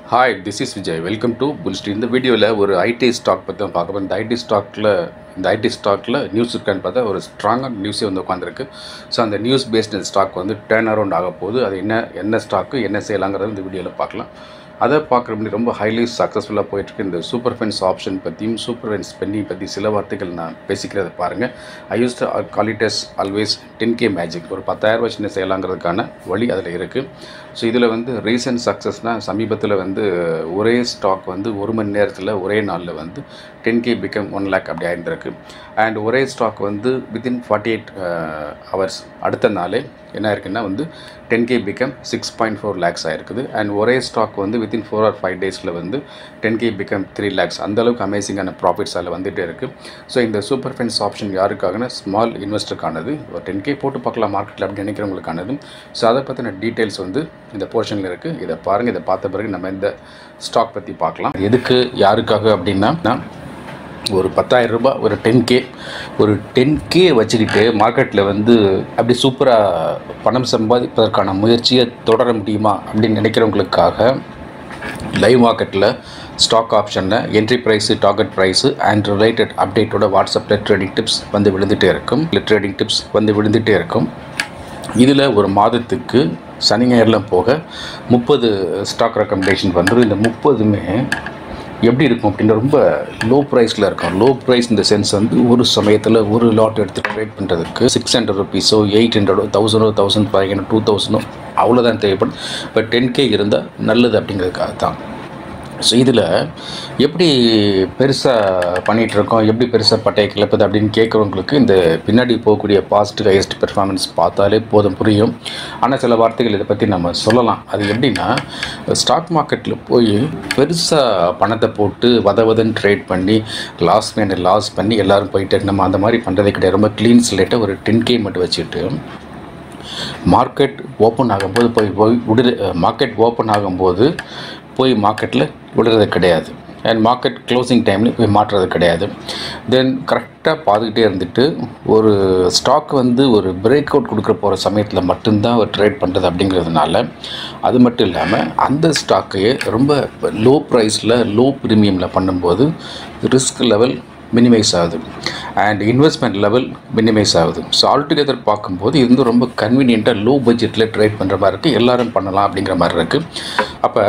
Hi this is Vijay welcome to Bullstreet இந்த வீடியோவில் ஒரு ஐடி ஸ்டாக் பற்றி தான் பார்க்க போகிறோம் இந்த ஐடி ஸ்டாக்கில் இந்த ஐடி ஸ்டாக்கில் நியூஸ் இருக்கான்னு பார்த்தா ஒரு ஸ்ட்ராங்கான நியூஸே வந்து உட்காந்துருக்கு ஸோ அந்த நியூஸ் பேஸ்டு ஸ்டாக் வந்து டேர்ன் அரவுண்ட் ஆக போகுது அது என்ன என்ன ஸ்டாக்கு என்ன செய்யலாங்கிறது இந்த வீடியோவில் பார்க்கலாம் அதை பார்க்குற முன்னாடி ரொம்ப ஹைலி சக்ஸஸ்ஃபுல்லாக போயிட்டுருக்கு இந்த சூப்பர் ஃபென்ஸ் ஆப்ஷன் பற்றியும் சூப்பர் ஃபென்ஸ் ஸ்பெண்டிங் பற்றி சில வார்த்தைகள் நான் பேசிக்கிறத பாருங்கள் ஐ யூஸ் காலிட்டஸ் ஆல்வேஸ் டென் கே மேஜிக் ஒரு பத்தாயிரம் ரூபாய் சின்ன செய்யலாங்கிறதுக்கான வழி அதில் இருக்குது ஸோ இதில் வந்து ரீசன்ட் சக்ஸஸ்னால் சமீபத்தில் வந்து ஒரே ஸ்டாக் வந்து ஒரு மணி நேரத்தில் ஒரே நாளில் வந்து ten K become one lakh அப்படி ஆயிருந்திருக்கு அண்ட் ஒரே ஸ்டாக் வந்து வித்தின் ஃபார்ட்டி எயிட் ஹவர்ஸ் அடுத்த நாளே என்ன இருக்குன்னா வந்து ten K become six point four lakhs ஆயிருக்குது அண்ட் ஒரே ஸ்டாக் வந்து வித்தின் ஃபோர் ஆர் ஃபைவ் டேஸில் வந்து ten K become three lakhs அந்தளவுக்கு அமேசிங்கான ப்ராஃபிட்ஸ் அதில் வந்துகிட்டே இருக்குது ஸோ இந்த சூப்பர் ஃபென்ஸ் ஆப்ஷன் யாருக்காகனா ஸ்மால் இன்வெஸ்டருக்கானது ஒரு டென் கே போட்டு பார்க்கலாம் மார்க்கெட்டில் அப்படி நினைக்கிறவங்களுக்கானது ஸோ அதை பற்றின டீட்டெயில்ஸ் வந்து இந்த போர்ஷனில் இருக்குது இதை பாருங்கள் இதை பார்த்த பிறகு நம்ம இந்த ஸ்டாக் பற்றி பார்க்கலாம் எதுக்கு யாருக்காக அப்படின்னா ஒரு பத்தாயிரம் ரூபாய் ஒரு டென் கே ஒரு டென் கே வச்சுக்கிட்டு மார்க்கெட்டில் வந்து அப்படி சூப்பராக பணம் சம்பாதிப்பதற்கான முயற்சியை தொடர முடியுமா அப்படின்னு நினைக்கிறவங்களுக்காக லைவ் மார்க்கெட்டில் ஸ்டாக் ஆப்ஷனில் entry price target price and related அப்டேட்டோட வாட்ஸ்அப்பில் ட்ரேடிங் டிப்ஸ் வந்து விழுந்துகிட்டே இருக்கும் இல்லை ட்ரேடிங் டிப்ஸ் வந்து விழுந்துகிட்டே இருக்கும் இதில் ஒரு மாதத்துக்கு சனி ஞாயிறுலாம் போக முப்பது ஸ்டாக் ரெக்கமெண்டேஷன் வந்துடும் இந்த முப்பதுமே எப்படி இருக்கும் அப்படின்னா ரொம்ப லோ ப்ரைஸில் இருக்கும் லோ ப்ரைஸ் இந்த சென்ஸ் வந்து ஒரு சமயத்தில் ஒரு லாட் எடுத்து ட்ரேட் பண்ணுறதுக்கு சிக்ஸ் ஹண்ட்ரட் ருபீஸோ எயிட் ஹண்ட்ரடோ தௌசண்டோ தௌசண்ட் ஃபைவ் ஹண்ட்ரட் டூ தௌசண்டோ அவ்வளோதான் தேவைப்படும் பட் டென் கே இருந்தால் நல்லது அப்படிங்கிறதுக்காக தான் ஸோ இதில் எப்படி பெருசாக பண்ணிகிட்ருக்கோம் எப்படி பெருசாக பட்டையை கிளப்புது அப்படின்னு கேட்குறவங்களுக்கு இந்த பின்னாடி போகக்கூடிய பாஸ்ட் ஹையஸ்ட் பெர்ஃபார்மன்ஸ் பார்த்தாலே போதும் புரியும் ஆனால் சில வார்த்தைகள் இதை பற்றி நம்ம சொல்லலாம் அது எப்படின்னா ஸ்டாக் மார்க்கெட்டில் போய் பெருசாக பணத்தை போட்டு வத வதன்னு ட்ரேட் பண்ணி லாஸ் மேனு லாஸ் பண்ணி எல்லோரும் போயிட்டு நம்ம அந்த மாதிரி பண்ணுறதே கிடையாது ரொம்ப க்ளீன் ஸ்லேட்டை ஒரு டென் கே மட்டும் வச்சுட்டு மார்க்கெட் ஓப்பன் ஆகும்போது போய் போய் விடுற மார்க்கெட் ஓப்பன் ஆகும்போது போய் மார்க்கெட்டில் விடுறது கிடையாது அண்ட் மார்க்கெட் க்ளோசிங் டைமில் போய் மாற்றுறது கிடையாது தென் கரெக்டாக பார்த்துக்கிட்டே இருந்துட்டு ஒரு ஸ்டாக் வந்து ஒரு பிரேக் அவுட் கொடுக்குற போகிற சமயத்தில் மட்டும்தான் ஒரு ட்ரேட் பண்ணுறது அப்படிங்கிறதுனால அது மட்டும் இல்லாமல் அந்த ஸ்டாக்கையே ரொம்ப லோ ப்ரைஸில் லோ ப்ரீமியமில் பண்ணும்போது ரிஸ்க் லெவல் மினிமைஸ் ஆகுது அண்ட் இன்வெஸ்ட்மெண்ட் லெவல் மினிமைஸ் ஆகுது ஸோ ஆல்டுகெதர் பார்க்கும்போது இது வந்து ரொம்ப கன்வீனியண்ட்டாக லோ பட்ஜெட்டில் ட்ரேட் பண்ணுற மாதிரி இருக்குது எல்லோரும் பண்ணலாம் அப்படிங்கிற மாதிரி இருக்குது அப்போ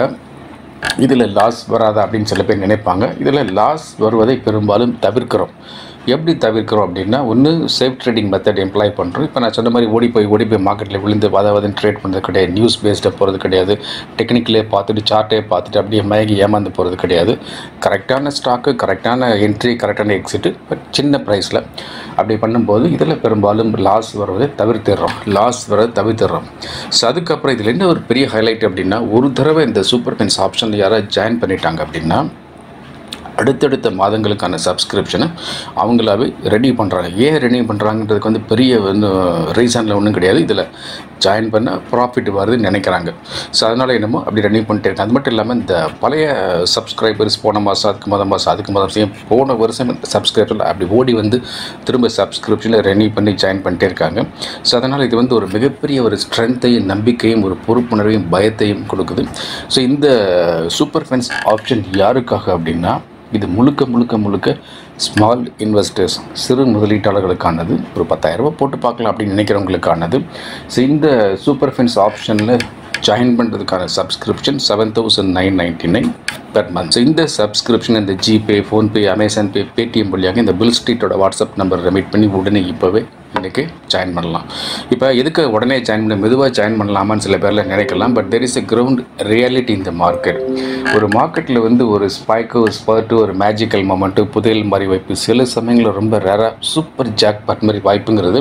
இதில் லாஸ் வராதா அப்படின்னு சில பேர் நினைப்பாங்க இதில் லாஸ் வருவதை பெரும்பாலும் தவிர்க்கிறோம் எப்படி தவிர்க்கிறோம் அப்படின்னா ஒன்று சேஃப் ட்ரேடிங் மெத்தட் எம்ப்ளாய் பண்ணுறோம் இப்போ நான் சொன்ன மாதிரி ஓடி போய் ஓடி போய் மார்க்கெட்டில் விழுந்து வத வதன்னு ட்ரேட் பண்ணுறது கிடையாது நியூஸ் பேஸ்டாக போகிறது கிடையாது டெக்னிக்கலே பார்த்துட்டு சார்ட்டே பார்த்துட்டு அப்படியே மயங்கி ஏமாந்து போகிறது கிடையாது கரெக்டான ஸ்டாக்கு கரெக்டான என்ட்ரி கரெக்டான எக்ஸிட்டு பட் சின்ன ப்ரைஸில் அப்படி பண்ணும்போது இதில் பெரும்பாலும் லாஸ் வருவதை தவிர்த்திடுறோம் லாஸ் வரதை தவிர்த்திடுறோம் ஸோ அதுக்கப்புறம் இதில் என்ன ஒரு பெரிய ஹைலைட் அப்படின்னா ஒரு தடவை இந்த சூப்பர் பென்ஸ் ஆப்ஷனில் யாராவது ஜாயின் பண்ணிட்டாங்க அப்படின்னா அடுத்தடுத்த மாதங்களுக்கான சப்ஸ்கிரிப்ஷனை அவங்களாவே ரெடி பண்ணுறாங்க ஏன் ரெடி பண்ணுறாங்கன்றதுக்கு வந்து பெரிய வந்து ரீசனில் ஒன்றும் கிடையாது இதில் ஜாயின் பண்ண ப்ராஃபிட் வருதுன்னு நினைக்கிறாங்க ஸோ அதனால் என்னமோ அப்படி ரெடி பண்ணிட்டே இருக்காங்க அது மட்டும் இல்லாமல் இந்த பழைய சப்ஸ்கிரைபர்ஸ் போன மாதம் அதுக்கு மொதல் மாதம் அதுக்கு மொதல் மாதம் போன வருஷம் சப்ஸ்கிரைபர் அப்படி ஓடி வந்து திரும்ப சப்ஸ்கிரிப்ஷனை ரெனியூ பண்ணி ஜாயின் பண்ணிட்டே இருக்காங்க ஸோ அதனால் இது வந்து ஒரு மிகப்பெரிய ஒரு ஸ்ட்ரென்த்தையும் நம்பிக்கையும் ஒரு பொறுப்புணர்வையும் பயத்தையும் கொடுக்குது ஸோ இந்த சூப்பர் ஃபென்ஸ் ஆப்ஷன் யாருக்காக அப்படின்னா இது முழுக்க முழுக்க முழுக்க ஸ்மால் இன்வெஸ்டர்ஸ் சிறு முதலீட்டாளர்களுக்கானது ஒரு பத்தாயிரரூபா போட்டு பார்க்கலாம் அப்படின்னு நினைக்கிறவங்களுக்கானது ஸோ இந்த சூப்பர் ஃபென்ஸ் ஆப்ஷனில் ஜாயின் பண்ணுறதுக்கான subscription seven thousand nine ninety nine per month so இந்த சப்ஸ்கிரிப்ஷன் இந்த GPay PhonePe Amazon Pay Paytm வழியாக இந்த பில் ஸ்ட்ரீட்டோட வாட்ஸ்அப் நம்பர் ரெமிட் பண்ணி உடனே இப்போவே இன்றைக்கி ஜாயின் பண்ணலாம் இப்போ எதுக்கு உடனே ஜாயின் பண்ண மெதுவாக ஜாயின் பண்ணலாமான்னு சில பேரில் நினைக்கலாம் but there is a ground reality இந்த மார்க்கெட் ஒரு மார்க்கெட்டில் வந்து ஒரு ஸ்பைக்கு ஸ்பர்ட்டு ஒரு மேஜிக்கல் மொமெண்ட்டு புதையல் மாதிரி வாய்ப்பு சில சமயங்களில் ரொம்ப ரேராக சூப்பர் ஜாக் பட் மாதிரி வாய்ப்புங்கிறது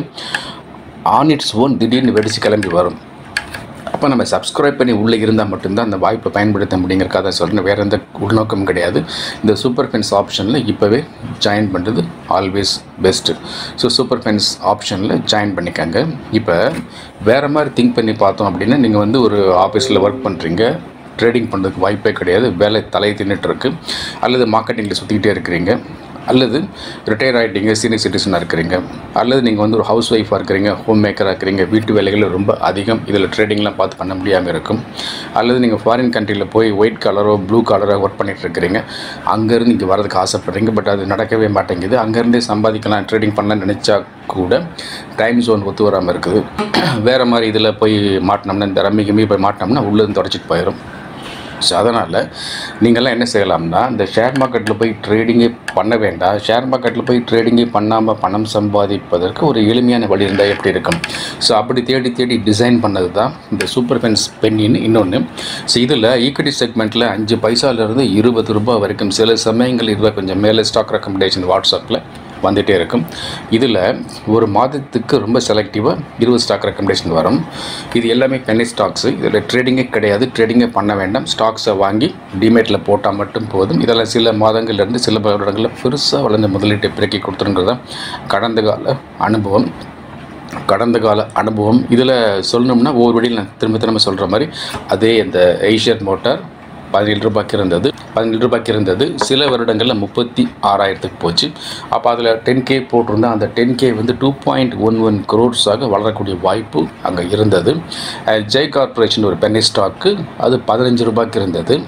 ஆன் இட்ஸ் ஓன் திடீர்னு வெடிச்சு கிளம்பி வரும் அப்போ நம்ம சப்ஸ்கிரைப் பண்ணி உள்ளே இருந்தால் மட்டும்தான் அந்த வாய்ப்பை பயன்படுத்த முடியுங்கிறக்காக தான் சொல்கிறேன் வேறு எந்த உள்நோக்கமும் கிடையாது இந்த சூப்பர் ஃபென்ஸ் ஆப்ஷனில் இப்போவே ஜாயின் பண்ணுறது always best so super fans ஆப்ஷனில் ஜாயின் பண்ணிக்கோங்க இப்போ வேறு மாதிரி திங்க் பண்ணி பார்த்தோம் அப்படின்னா நீங்கள் வந்து ஒரு ஆஃபீஸில் ஒர்க் பண்ணுறீங்க ட்ரேடிங் பண்ணுறதுக்கு வாய்ப்பே கிடையாது வேலை தலையை தின்னுட்டு இருக்கு அல்லது மார்க்கெட்டிங்கில் சுற்றிக்கிட்டே இருக்கிறீங்க அல்லது ரிட்டையர் ஆகிட்டீங்க சீனியர் சிட்டிசனாக இருக்கிறீங்க அல்லது நீங்கள் வந்து ஒரு ஹவுஸ் ஒய்ஃபாக இருக்கிறீங்க ஹோம் மேக்கராக இருக்கிறீங்க வீட்டு வேலைகள் ரொம்ப அதிகம் இதில் ட்ரேடிங்லாம் பார்த்து பண்ண முடியாமல் இருக்கும் அல்லது நீங்கள் ஃபாரின் கண்ட்ரியில் போய் ஒயிட் கலரோ ப்ளூ கலரோ ஒர்க் பண்ணிட்டு இருக்கிறீங்க அங்கேருந்து இங்கே வரதுக்கு ஆசைப்படுறீங்க பட் அது நடக்கவே மாட்டேங்குது அங்கேருந்தே சம்பாதிக்கலாம் ட்ரேடிங் பண்ண நினச்சா கூட டைம் ஜோன் ஒத்து வராமல் இருக்குது வேறு மாதிரி இதில் போய் மாட்டினோம்னா இந்த ரம்மி கிம்மி போய் மாட்டினோம்னா உள்ளேருந்து தொடச்சிட்டு போயிடும் ஸோ அதனால் நீங்கள்லாம் என்ன செய்யலாம்னா இந்த ஷேர் மார்க்கெட்டில் போய் ட்ரேடிங்கே பண்ண வேண்டாம் ஷேர் மார்க்கெட்டில் போய் ட்ரேடிங்கே பண்ணாமல் பணம் சம்பாதிப்பதற்கு ஒரு எளிமையான வழி இருந்தால் எப்படி இருக்கும் ஸோ அப்படி தேடி தேடி டிசைன் பண்ணது தான் இந்த சூப்பர் ஃபென்ஸ் பென்னின்னு இன்னொன்று ஸோ இதில் ஈக்விட்டி செக்மெண்ட்டில் அஞ்சு பைசாலேருந்து இருபது ரூபாய் வரைக்கும் சில சமயங்கள் இதில் கொஞ்சம் மேலே ஸ்டாக் ரெக்கமெண்டேஷன் வாட்ஸ்அப்பில் வந்துகிட்டே இருக்கும் இதில் ஒரு மாதத்துக்கு ரொம்ப செலக்டிவாக இருபது ஸ்டாக் ரெக்கமெண்டேஷன் வரும் இது எல்லாமே பென்னி ஸ்டாக்ஸு இதில் ட்ரேடிங்கே கிடையாது ட்ரேடிங்கே பண்ண வேண்டாம் ஸ்டாக்ஸை வாங்கி டிமேட்டில் போட்டால் மட்டும் போதும் இதெல்லாம் சில மாதங்கள்லேருந்து சில வருடங்களில் பெருசாக வளர்ந்த முதலீட்டை பிறக்கி கொடுத்துருங்கிறது தான் கடந்த கால அனுபவம் கடந்த கால அனுபவம் இதில் சொல்லணும்னா ஒவ்வொரு வழியில் நான் திரும்ப திரும்ப சொல்கிற மாதிரி அதே இந்த ஏஷியன் மோட்டார் பதினேழு ரூபாய்க்கு இருந்தது பதினேழு ரூபாய்க்கு இருந்தது சில வருடங்களில் முப்பத்தி ஆறாயிரத்துக்கு போச்சு அப்போ அதில் டென் கே போட்டிருந்தா அந்த டென் கே வந்து டூ பாயிண்ட் ஒன் ஒன் க்ரோர்ஸாக வளரக்கூடிய வாய்ப்பு அங்கே இருந்தது அஹ் ஜெய் கார்ப்பரேஷன் ஒரு பென்னி ஸ்டாக்கு அது பதினஞ்சு ரூபாய்க்கு இருந்தது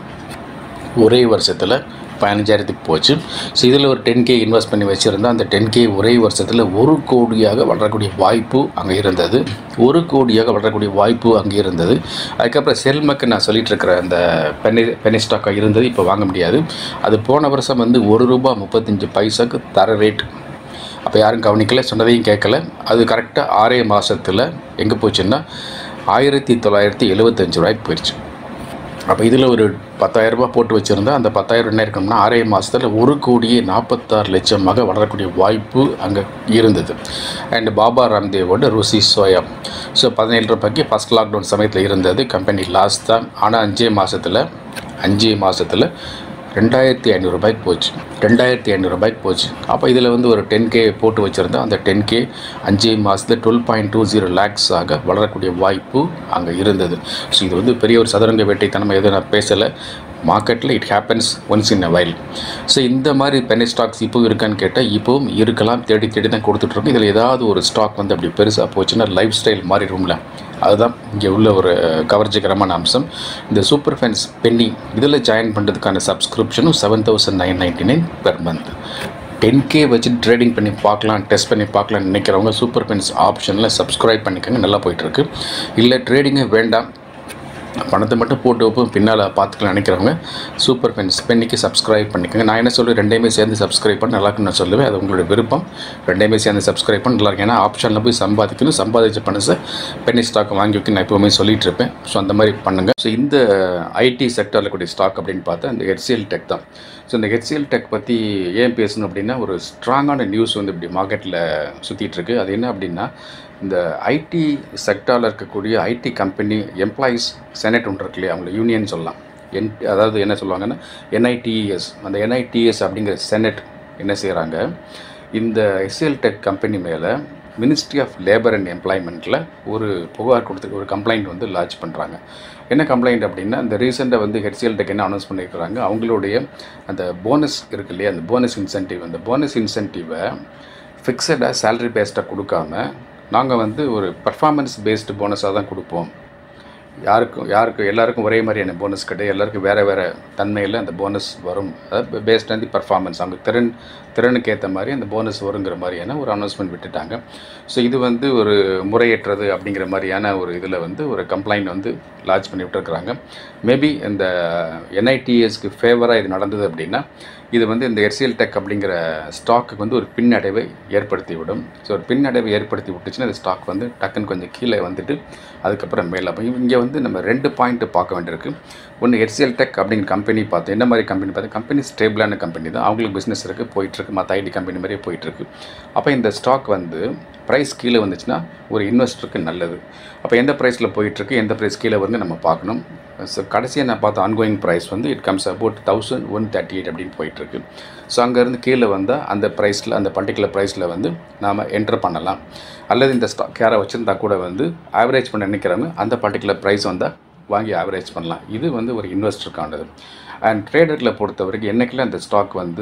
ஒரே வருஷத்தில் பதினஞ்சாயிரத்துக்கு போச்சு ஸோ இதில் ஒரு டென் கே இன்வெஸ்ட் பண்ணி வச்சுருந்தா அந்த டென் கே ஒரே வருஷத்தில் ஒரு கோடியாக வளரக்கூடிய வாய்ப்பு அங்கே இருந்தது ஒரு கோடியாக வளரக்கூடிய வாய்ப்பு அங்கே இருந்தது அதுக்கப்புறம் செல்மக்கு நான் சொல்லிட்டு இருக்கிற அந்த பெனி பெனி ஸ்டாக்காக இருந்தது இப்போ வாங்க முடியாது அது போன வருஷம் வந்து ஒரு ரூபா முப்பத்தஞ்சு பைசாக்கு தர ரேட் அப்போ யாரும் கவனிக்கல சொன்னதையும் கேட்கல அது கரெக்டாக ஆறே மாதத்தில் எங்கே போச்சுன்னா ஆயிரத்தி தொள்ளாயிரத்தி எழுபத்தஞ்சு ரூபாய்க்கு போயிடுச்சு அப்போ இதில் ஒரு பத்தாயிரம் ரூபாய் போட்டு வச்சுருந்தா அந்த பத்தாயிரம் என்ன இருக்கும்னா ஆறே மாதத்தில் ஒரு கோடியே நாற்பத்தாறு லட்சமாக வளரக்கூடிய வாய்ப்பு அங்கே இருந்தது அண்ட் பாபா ராம்தேவோட ருசி சோயா ஸோ பதினேழு ரூபாய்க்கு ஃபஸ்ட் லாக்டவுன் சமயத்தில் இருந்தது கம்பெனி லாஸ் தான் ஆனால் அஞ்சே மாதத்தில் அஞ்சே மாதத்தில் ரெண்டாயிரத்தி ஐநூறுரூபாய்க்கு போச்சு ரெண்டாயிரத்தி ஐநூறுரூபாய்க்கு போச்சு அப்போ இதில் வந்து ஒரு டென் கே போட்டு வச்சுருந்தா அந்த டென் கே அஞ்சே மாதத்தில் டுவெல் பாயிண்ட் டூ ஜீரோ லேக்ஸாக வளரக்கூடிய வாய்ப்பு அங்கே இருந்தது ஸோ இது வந்து பெரிய ஒரு சதுரங்க வேட்டைத்தனம் எதுவும் நான் பேசலை மார்க்கெட்டில் it happens once in a while so இந்த மாதிரி பெனி ஸ்டாக்ஸ் இப்போ இருக்கான்னு கேட்டால் இப்போவும் இருக்கலாம் தேடி தேடி தான் கொடுத்துட்ருக்கோம் இதில் ஏதாவது ஒரு ஸ்டாக் வந்து அப்படி பெருசாக போச்சுன்னா லைஃப் ஸ்டைல் மாறிடும்ல அதுதான் இங்கே உள்ள ஒரு கவர்ச்சிகரமான அம்சம் இந்த சூப்பர் ஃபேன்ஸ் பென்னி இதில் ஜாயின் பண்ணுறதுக்கான சப்ஸ்கிரிப்ஷனும் seven thousand nine ninety nine per month ten K வச்சு ட்ரேடிங் பண்ணி பார்க்கலாம் டெஸ்ட் பண்ணி பார்க்கலாம்னு நினைக்கிறவங்க சூப்பர் பென்ஸ் ஆப்ஷனில் சப்ஸ்கிரைப் பண்ணிக்கோங்க நல்லா போயிட்டுருக்கு இல்லை ட்ரேடிங்கே வேண்டாம் பணத்தை மட்டும் போட்டு வைப்போம் பின்னால் பார்த்துக்கலாம் நினைக்கிறவங்க சூப்பர் பென்ஸ் பென்னிக்கு சப்ஸ்கிரைப் பண்ணிக்கோங்க நான் என்ன சொல்லுவேன் ரெண்டையுமே சேர்ந்து சப்ஸ்கிரைப் பண்ண நல்லா இருக்குன்னு நான் சொல்லுவேன் அது உங்களுடைய விருப்பம் ரெண்டையுமே சேர்ந்து சப்ஸ்கிரைப் பண்ண நல்லா இருக்கு ஏன்னா ஆப்ஷனில் போய் சம்பாதிக்கணும் சம்பாதிச்ச பணத்தை பென்னி ஸ்டாக் வாங்கி வைக்க நான் எப்போவுமே சொல்லிட்டு இருப்பேன் ஸோ அந்த மாதிரி பண்ணுங்கள் ஸோ இந்த ஐடி செக்டரில் கூடிய ஸ்டாக் அப்படின்னு பார்த்தா இந்த ஹெச்சிஎல் டெக் தான் ஸோ இந்த ஹெச்சிஎல் டெக் பற்றி ஏன் பேசணும் அப்படின்னா ஒரு ஸ்ட்ராங்கான நியூஸ் வந்து இப்படி மார்க்கெட்டில் சுற்றிட்டு இருக்கு அது என்ன அப்படின்னா இந்த ஐடி செக்டாரில் இருக்கக்கூடிய ஐடி கம்பெனி எம்ப்ளாயீஸ் செனட் ஒன்று இருக்கு இல்லையா அவங்கள யூனியன் சொல்லலாம் என் அதாவது என்ன சொல்லுவாங்கன்னா என்ஐடிஎஸ் அந்த என்ஐடிஎஸ் அப்படிங்கிற செனட் என்ன செய்கிறாங்க இந்த எஸ்எல் டெக் கம்பெனி மேலே மினிஸ்ட்ரி ஆஃப் லேபர் அண்ட் எம்ப்ளாய்மெண்ட்டில் ஒரு புகார் கொடுத்து ஒரு கம்ப்ளைண்ட் வந்து லான்ச் பண்ணுறாங்க என்ன கம்ப்ளைண்ட் அப்படின்னா இந்த ரீசெண்டாக வந்து ஹெச்சிஎல் டெக் என்ன அனௌன்ஸ் பண்ணியிருக்கிறாங்க அவங்களுடைய அந்த போனஸ் இருக்கு இல்லையா அந்த போனஸ் இன்சென்டிவ் அந்த போனஸ் இன்சென்டிவை ஃபிக்ஸடாக சேலரி பேஸ்டாக கொடுக்காம நாங்கள் வந்து ஒரு பர்ஃபார்மன்ஸ் பேஸ்டு போனஸாக தான் கொடுப்போம் யாருக்கும் யாருக்கு எல்லாருக்கும் ஒரே மாதிரியான போனஸ் கிடையாது எல்லாருக்கும் வேறு வேறு தன்மையில் அந்த போனஸ் வரும் அதாவது பேஸ்ட் ஆன் தி பர்ஃபார்மன்ஸ் அவங்க திறன் திறனுக்கு ஏற்ற மாதிரி அந்த போனஸ் வருங்கிற மாதிரியான ஒரு அனௌன்ஸ்மெண்ட் விட்டுட்டாங்க ஸோ இது வந்து ஒரு முறையற்றது அப்படிங்கிற மாதிரியான ஒரு இதில் வந்து ஒரு கம்ப்ளைண்ட் வந்து லான்ச் பண்ணி விட்டுருக்குறாங்க மேபி இந்த என்ஐடிஎஸ்க்கு ஃபேவராக இது நடந்தது அப்படின்னா இது வந்து இந்த எர்சிஎல் டெக் அப்படிங்கிற ஸ்டாக்குக்கு வந்து ஒரு பின்னடைவை ஏற்படுத்தி விடும் ஸோ ஒரு பின்னடைவை ஏற்படுத்தி விட்டுச்சுன்னா இந்த ஸ்டாக் வந்து டக்குன்னு கொஞ்சம் கீழே வந்துட்டு அதுக்கப்புறம் மேலே போய் இங்கே வந்து நம்ம ரெண்டு பாயிண்ட் பார்க்க வேண்டியிருக்கு ஒன்று எர்சிஎல் டெக் அப்படின்னு கம்பெனி பார்த்தோம் என்ன மாதிரி கம்பெனி பார்த்தா கம்பெனி ஸ்டேபிளான கம்பெனி தான் அவங்களுக்கு பிஸ்னஸ் இருக்குது போயிட்டுருக்கு மற்ற ஐடி கம்பெனி மாதிரியே போயிட்டுருக்கு அப்போ இந்த ஸ்டாக் வந்து ப்ரைஸ் கீழே வந்துச்சுன்னா ஒரு இன்வெஸ்டருக்கு நல்லது அப்போ எந்த ப்ரைஸில் போயிட்டுருக்கு எந்த ப்ரைஸ் கீழே வந்து நம்ம பார்க்கணும் ஸோ கடைசியாக நான் பார்த்த ஆன்கோயிங் ப்ரைஸ் வந்து it comes about thousand one thirty eight அப்படின்னு போயிட்டுருக்கு ஸோ அங்கேருந்து கீழே வந்தால் அந்த ப்ரைஸில் அந்த பர்டிகுலர் ப்ரைஸில் வந்து நாம் என்டர் பண்ணலாம் அல்லது இந்த ஸ்டாக் யாரை வச்சுருந்தா கூட வந்து ஆவரேஜ் பண்ண நினைக்கிறவங்க அந்த பர்டிகுலர் ப்ரைஸ் வந்தால் வாங்கி ஆவரேஜ் பண்ணலாம் இது வந்து ஒரு இன்வெஸ்டருக்கானது அண்ட் ட்ரேடர்களை பொறுத்த வரைக்கும் என்றைக்குள்ள அந்த ஸ்டாக் வந்து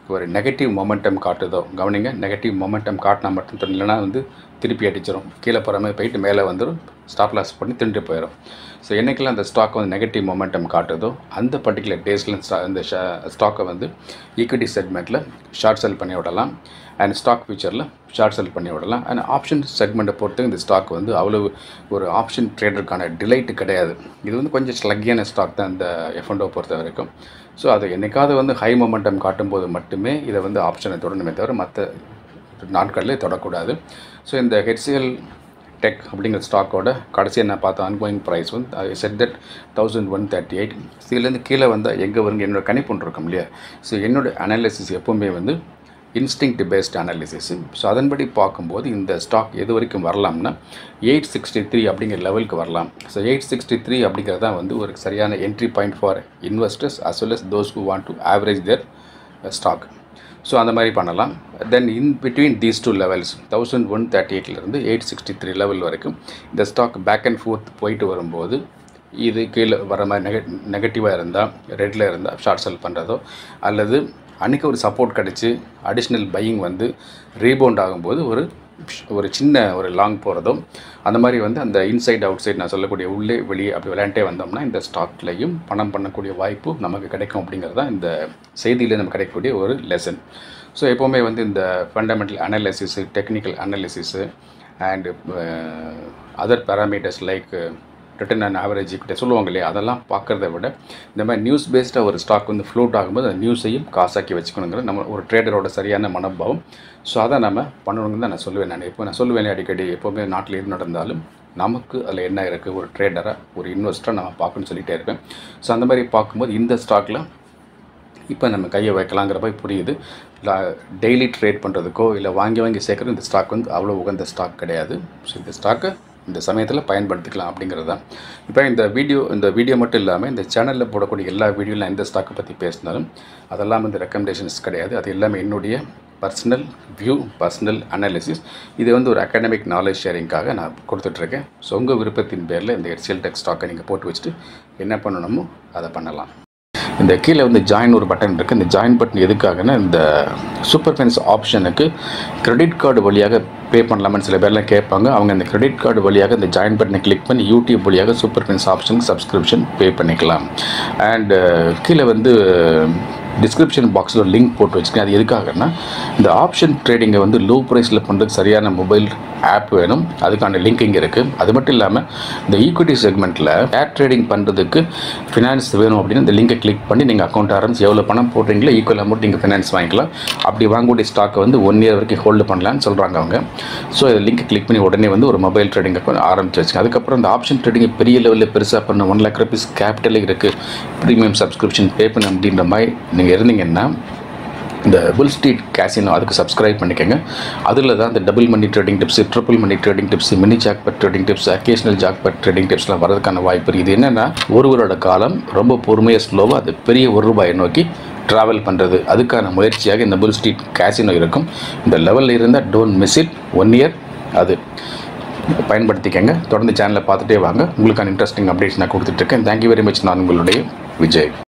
ஒரு நெகட்டிவ் மொமெண்டம் காட்டுதோ கவனிங்க நெகட்டிவ் மொமெண்டம் காட்டினா மட்டும் தெரியும். இல்லைன்னா வந்து திருப்பி அடிச்சிடும் கீழே போகிற மாதிரி போயிட்டு மேலே வந்துடும் ஸ்டாப் லாஸ் பண்ணி திண்டு போயிடும் ஸோ என்றைக்கெல்லாம் அந்த ஸ்டாக் வந்து நெகட்டிவ் மொமெண்டம் காட்டுதோ அந்த பர்டிகுலர் டேஸில் இந்த ஸ்டாக்கை வந்து ஈக்விட்டி செக்மெண்ட்டில் ஷார்ட் செல் பண்ணி விடலாம் அண்ட் ஸ்டாக் ஃபியூச்சரில் ஷார்ட் செல் பண்ணி விடலாம் அண்ட் ஆப்ஷன் செக்மெண்ட்டை பொறுத்து இந்த ஸ்டாக் வந்து அவ்வளோ ஒரு ஆப்ஷன் ட்ரேடருக்கான டிலைட்டு கிடையாது இது வந்து கொஞ்சம் ஸ்லக்கியான ஸ்டாக் தான் இந்த எஃப்என்டோ பொறுத்த வரைக்கும் ஸோ அது என்னைக்காவது வந்து ஹை மொமெண்டம் காட்டும்போது மட்டுமே இதை வந்து ஆப்ஷனை தொடரணுமே தவிர மற்ற நாட்களில் தொடக்கூடாது ஸோ இந்த ஹெச்சிஎல் டெக் அப்படிங்கிற ஸ்டாக்கோட கடைசியாக நான் பார்த்த அன்கோயிங் ப்ரைஸ் வந்து said that thousand one thirty eight இதுலேருந்து கீழே வந்தால் எங்கே வருங்க என்னோட கணிப்பு ஒன்று இருக்கும் இல்லையா ஸோ என்னோட அனாலிசிஸ் எப்போவுமே வந்து இன்ஸ்டிங்க்ட் பேஸ்ட் அனாலிசிஸ் ஸோ அதன்படி பார்க்கும்போது இந்த ஸ்டாக் எது வரைக்கும் வரலாம்னா எயிட் சிக்ஸ்டி த்ரீ அப்படிங்கிற லெவலுக்கு வரலாம் ஸோ எயிட் சிக்ஸ்டி த்ரீ அப்படிங்கிறது தான் வந்து ஒரு சரியான entry point for investors as well as those who want to average their stock so அந்த மாதிரி பண்ணலாம் then in between these two levels thousand one thirty எயிட்லேருந்து எயிட் சிக்ஸ்டி த்ரீ லெவல் வரைக்கும் இந்த ஸ்டாக் பேக் அண்ட் ஃபோர்த் போயிட்டு வரும்போது இது கீழே வர மாதிரி நெக நெகட்டிவாக இருந்தால் ரெட்டில் இருந்தால் ஷார்ட் செல் பண்ணுறதோ அல்லது அன்றைக்கி ஒரு சப்போர்ட் கிடச்சி அடிஷ்னல் பையிங் வந்து ரீபவுண்ட் ஆகும்போது ஒரு ஒரு சின்ன ஒரு லாங் போகிறதோ அந்த மாதிரி வந்து அந்த இன்சைட் அவுட் சைட் நான் சொல்லக்கூடிய உள்ளே வெளியே அப்படி விளையாண்டே வந்தோம்னா இந்த ஸ்டாக்லையும் பணம் பண்ணக்கூடிய வாய்ப்பு நமக்கு கிடைக்கும் அப்படிங்கிறது தான் இந்த செய்தியில் நமக்கு கிடைக்கக்கூடிய ஒரு லெசன் ஸோ எப்போவுமே வந்து இந்த fundamental analysis technical analysis and other parameters like return and average கிட்ட சொல்லுவாங்க இல்லையா அதெல்லாம் பார்க்குறத விட இந்த மாதிரி நியூஸ் பேஸ்டாக ஒரு ஸ்டாக் வந்து ஃப்ளோட் ஆகும்போது அந்த நியூஸையும் காசாக்கி வச்சுக்கணுங்கிற நம்ம ஒரு ட்ரேடரோட சரியான மனோபாவம் ஸோ அதை நம்ம பண்ணணுங்கன்னு தான் நான் சொல்லுவேன் நான் இப்போ நான் சொல்லுவேன் அடிக்கடி எப்போவுமே நாட்டில் எது நடந்தாலும் நமக்கு அதில் என்ன இருக்குது ஒரு ட்ரேடராக ஒரு இன்வெஸ்டராக நம்ம பார்க்கணும்னு சொல்லிகிட்டே இருப்பேன் ஸோ அந்த மாதிரி பார்க்கும்போது இந்த ஸ்டாக்கில் இப்போ நம்ம கையை வைக்கலாங்கிற போய் புரியுது இல்லை டெய்லி ட்ரேட் பண்ணுறதுக்கோ இல்லை வாங்கி வாங்கி சேர்க்குறது இந்த ஸ்டாக் வந்து அவ்வளோ உகந்த ஸ்டாக் கிடையாது ஸோ இந்த ஸ்டாக்கை இந்த சமயத்தில் பயன்படுத்திக்கலாம் அப்படிங்கிறது தான் இப்போ இந்த வீடியோ இந்த வீடியோ மட்டும் இல்லாமல் இந்த சேனலில் போடக்கூடிய எல்லா வீடியோவில் எந்த ஸ்டாக்கை பற்றி பேசினாலும் அதெல்லாம் வந்து ரெக்கமெண்டேஷன்ஸ் கிடையாது அது எல்லாமே என்னுடைய பர்சனல் வியூ பர்சனல் அனாலிசிஸ் இது வந்து ஒரு அகாடமிக் நாலேஜ் ஷேரிங்காக நான் கொடுத்துட்ருக்கேன் ஸோ உங்கள் விருப்பத்தின் பேரில் இந்த எர்சியல் டெக் ஸ்டாக்கை நீங்கள் போட்டு வச்சுட்டு என்ன பண்ணணுமோ அதை பண்ணலாம் இந்த கீழே வந்து ஜாயின் ஒரு பட்டன் இருக்குது இந்த ஜாயின் பட்டன் எதுக்காகனா இந்த சூப்பர் ஃபைனான்ஸ் ஆப்ஷனுக்கு கிரெடிட் கார்டு வழியாக பே பண்ணலாமான்னு சில பேர்லாம் கேட்பாங்க அவங்க இந்த கிரெடிட் கார்டு வழியாக இந்த ஜாயின் பட்டனை கிளிக் பண்ணி யூடியூப் வழியாக சூப்பர் ஃபைனான்ஸ் ஆப்ஷனுக்கு சப்ஸ்கிரிப்ஷன் பே பண்ணிக்கலாம் அண்டு கீழே வந்து டிஸ்கிரிப்ஷன் பாக்ஸில் ஒரு லிங்க் போட்டு வச்சுருக்கேன் அது எதுக்காகன்னா இந்த ஆப்ஷன் ட்ரேடிங்கை வந்து லோ ப்ரைஸில் பண்ணுறதுக்கு சரியான மொபைல் ஆப் வேணும் அதுக்கான லிங்க் இங்கே இருக்குது அது மட்டும் இல்லாமல் இந்த ஈக்விட்டி செக்மெண்ட்டில் ஏர் ட்ரேடிங் பண்ணுறதுக்கு ஃபினான்ஸ் வேணும் அப்படின்னு இந்த லிங்கை கிளிக் பண்ணி நீங்கள் அக்கௌண்ட் ஆரம்பிச்சு எவ்வளோ பணம் போடுறீங்களோ ஈக்குவல் அமௌண்ட் நீங்கள் ஃபினான்ஸ் வாங்கிக்கலாம் அப்படி வாங்கக்கூடிய ஸ்டாக்கை வந்து ஒன் இயர் வரைக்கும் ஹோல்டு பண்ணலான்னு சொல்கிறாங்க அவங்க ஸோ இந்த லிங்க் கிளிக் பண்ணி உடனே வந்து ஒரு மொபைல் ட்ரேடிங் அக்கௌண்ட் ஆரம்பிச்சு வச்சுங்க அதுக்கப்புறம் இந்த ஆப்ஷன் ட்ரேடிங் பெரிய லெவலில் பெருசாக பண்ண ஒன் லேக் ருபீஸ் கேபிட்டலே இருக்குது ப்ரீமியம் சப்ஸ்கிரிப்ஷன் பே பண்ண அப்படின்ற மாதிரி நீங்கள் இருந்தீங்கன்னா இந்த புல் ஸ்ட்ரீட் கேசினோ அதுக்கு சப்ஸ்கிரைப் பண்ணிக்கோங்க அதில் தான் இந்த double money trading tips triple money trading tips mini jackpot trading tips occasional jackpot trading டிப்ஸ்லாம் வரதுக்கான வாய்ப்பு இருக்குது இது என்னென்னா ஒருவரோட காலம் ரொம்ப பொறுமையாக ஸ்லோவாக அது பெரிய ஒரு ரூபாயை நோக்கி ட்ராவல் பண்ணுறது அதுக்கான முயற்சியாக இந்த புல் ஸ்ட்ரீட் கேசினோ இருக்கும் இந்த லெவலில் இருந்தால் don't miss it one year அது பயன்படுத்திக்கங்க தொடர்ந்து சேனலை பார்த்துட்டே வாங்க உங்களுக்கான இன்ட்ரெஸ்டிங் அப்டேட்ஸ் நான் கொடுத்துட்ருக்கேன் தேங்க்யூ வெரி மச் நான் உங்களுடைய விஜய்